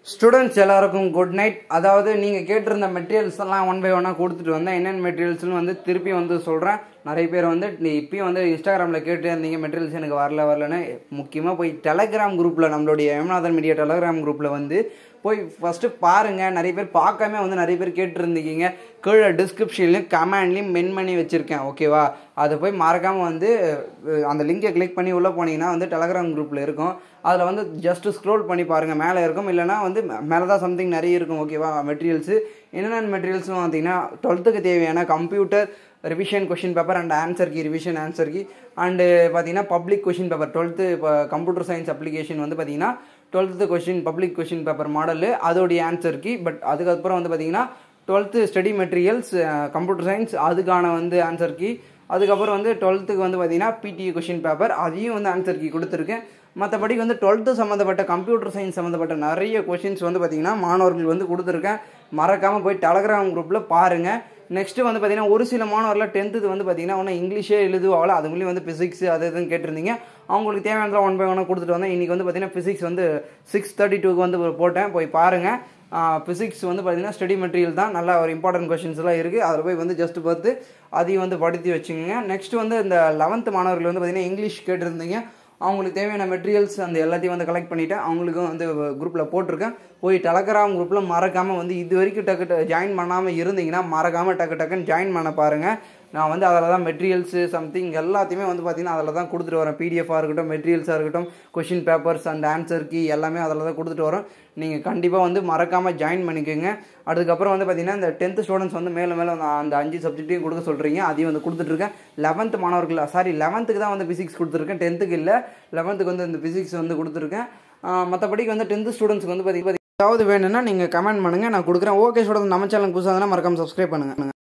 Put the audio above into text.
students எல்லாருக்கும் good night அதாவது நீங்கள் கேட்டிருந்த மெட்டீரியல்ஸ் எல்லாம் ஒன் பை ஒன்னாக கொடுத்துட்டு வந்தேன் என்னென்ன மெட்டீரியல்ஸ்னு வந்து திருப்பி வந்து சொல்கிறேன் நிறைய பேர் வந்து நீ இப்பயும் வந்து இன்ஸ்டாகிராமில் கேட்டு இருந்தீங்க மெட்டீரியல்ஸ் எனக்கு வரல வரலன்னு முக்கியமாக போய் டெலகிராம் குரூப்பில் நம்மளுடைய எம்நாதன் மீடியா டெலகிராம் குரூப்பில் வந்து போய் ஃபஸ்ட்டு பாருங்கள் நிறைய பேர் பார்க்காம வந்து நிறைய பேர் கேட்டுருந்தீங்க கீழே டிஸ்கிரிப்ஷன்லையும் கமெண்ட்லையும் மென் பண்ணி வச்சுருக்கேன் ஓகேவா அதை போய் மறக்காமல் வந்து அஹ், அந்த லிங்கை கிளிக் பண்ணி உள்ளே போனீங்கன்னா வந்து டெலகிராம் குரூப்பில் இருக்கும் அதில் வந்து ஜஸ்ட் ஸ்க்ரோல் பண்ணி பாருங்கள் மேலே இருக்கும் இல்லைனா வந்து மேலே தான் சம்திங் நிறைய இருக்கும் ஓகேவா மெட்டீரியல்ஸு என்னென்ன மெட்டீரியல்ஸ்னு பார்த்தீங்கன்னா டுவெல்த்துக்கு தேவையான computer revision question paper and answer key revision answer key and பார்த்தீங்கன்னா பப்ளிக் கொஷின் பேப்பர் டுவெல்த்து இப்போ கம்ப்யூட்டர் சயின்ஸ் அப்ளிகேஷன் வந்து பார்த்தீங்கன்னா twelfth question public question paper model அதோடைய ஆன்சர் கி பட் அதுக்கப்புறம் வந்து பார்த்தீங்கன்னா twelfth study materials computer science அதுக்கான வந்து ஆன்சர் கி அதுக்கப்புறம் வந்து டுவெல்த்துக்கு வந்து பார்த்தீங்கன்னா பிடிஏ கொஷின் பேப்பர் அதையும் வந்து ஆன்சர் கி கொடுத்துருக்கேன் மற்றபடி வந்து டுவெல்த்து சம்மந்தப்பட்ட கம்ப்யூட்டர் சயின்ஸ் சம்மந்தப்பட்ட நிறைய கொஷின்ஸ் வந்து பார்த்தீங்கன்னா மாணவர்கள் வந்து கொடுத்துருக்கேன் மறக்காமல் போய் டெலகிராம் குரூப்பில் பாருங்கள் நெக்ஸ்ட்டு வந்து பார்த்தீங்கன்னா ஒரு சில மாணவரில் டென்த்து வந்து பார்த்தீங்கன்னா ஒன்றும் இங்கிலீஷே எழுதுவாங்களோ அது மூலியம் வந்து ஃபிசிக்ஸ் அது இதுன்னு கேட்டிருந்தீங்க அவங்களுக்கு தேவையானதெல்லாம் ஒன் பை ஒன்னாக கொடுத்துட்டு வந்தேன் இன்றைக்கி வந்து பார்த்தீங்கன்னா ஃபிசிக்ஸ் வந்து சிக்ஸ் தேர்ட்டி டூக்கு வந்து போட்டேன் போய் பாருங்கள் ஃபிசிக்ஸ் வந்து பார்த்தீங்கன்னா ஸ்டடி மெட்டீரியல் தான் நல்லா ஒரு இம்பார்ட்டன்ட் கொஷின்ஸ் எல்லாம் இருக்குது அதில் போய் வந்து ஜஸ்ட் பார்த்து அதையும் வந்து படுத்தி வச்சுக்கோங்க நெக்ஸ்ட் வந்து இந்த லெவன்த் மாணவர்கள் வந்து பார்த்தீங்கன்னா இங்கிலீஷ் கேட்டிருந்தீங்க அவங்களுக்கு தேவையான மெட்டீரியல்ஸ் அந்த எல்லாத்தையும் வந்து கலெக்ட் பண்ணிவிட்டேன் அவங்களுக்கும் வந்து குரூப்பில் போட்டிருக்கேன் போய் டெலகிராம் குரூப்பில் மறக்காமல் வந்து இது வரைக்கும் டக்கு ஜாயின் பண்ணாமல் இருந்தீங்கன்னா மறக்காமல் டக்கு டக்குன்னு ஜாயின் பண்ண பாருங்கள் நான் வந்து அதில் தான் மெட்டீரியல்ஸு சம்திங் எல்லாத்தையுமே வந்து பார்த்தீங்கன்னா அதில் தான் கொடுத்துட்டு வரேன் பிடிஎஃபாக இருக்கட்டும் மெட்டீரியல்ஸாக இருக்கட்டும் question papers and answer key எல்லாமே அதில் தான் கொடுத்துட்டு வரோம் நீங்கள் கண்டிப்பாக வந்து மறக்காமல் ஜாயின் பண்ணிக்கோங்க அதுக்கப்புறம் வந்து பார்த்தீங்கன்னா இந்த டென்த்து ஸ்டூடெண்ட்ஸ் வந்து மேலே மேலே அந்த அந்த அஞ்சு சப்ஜெக்ட்டையும் கொடுக்க சொல்கிறீங்க அதையும் வந்து கொடுத்துட்ருக்கேன் லெவன்த் மாணவர்கள் சாரி லெவன்த்துக்கு தான் வந்து ஃபிசிக்ஸ் கொடுத்துருக்கேன் டென்த்துக்கு இல்லை லெவன்த்துக்கு வந்து இந்த ஃபிசிக்ஸ் வந்து கொடுத்துருக்கேன் மற்றபடிக்கு வந்து டென்த்து ஸ்டூடெண்ட்ஸ்க்கு வந்து பார்த்தீங்கன்னா ஏதாவது வேணும்னா நீங்கள் கமெண்ட் பண்ணுங்கள் நான் கொடுக்குறேன் ஓகே ஸ்டூடெண்ட் நம்ம சேனல் புதுசாக மறக்காமல் சப்ஸ்கிரைப் பண்ணுங்கள்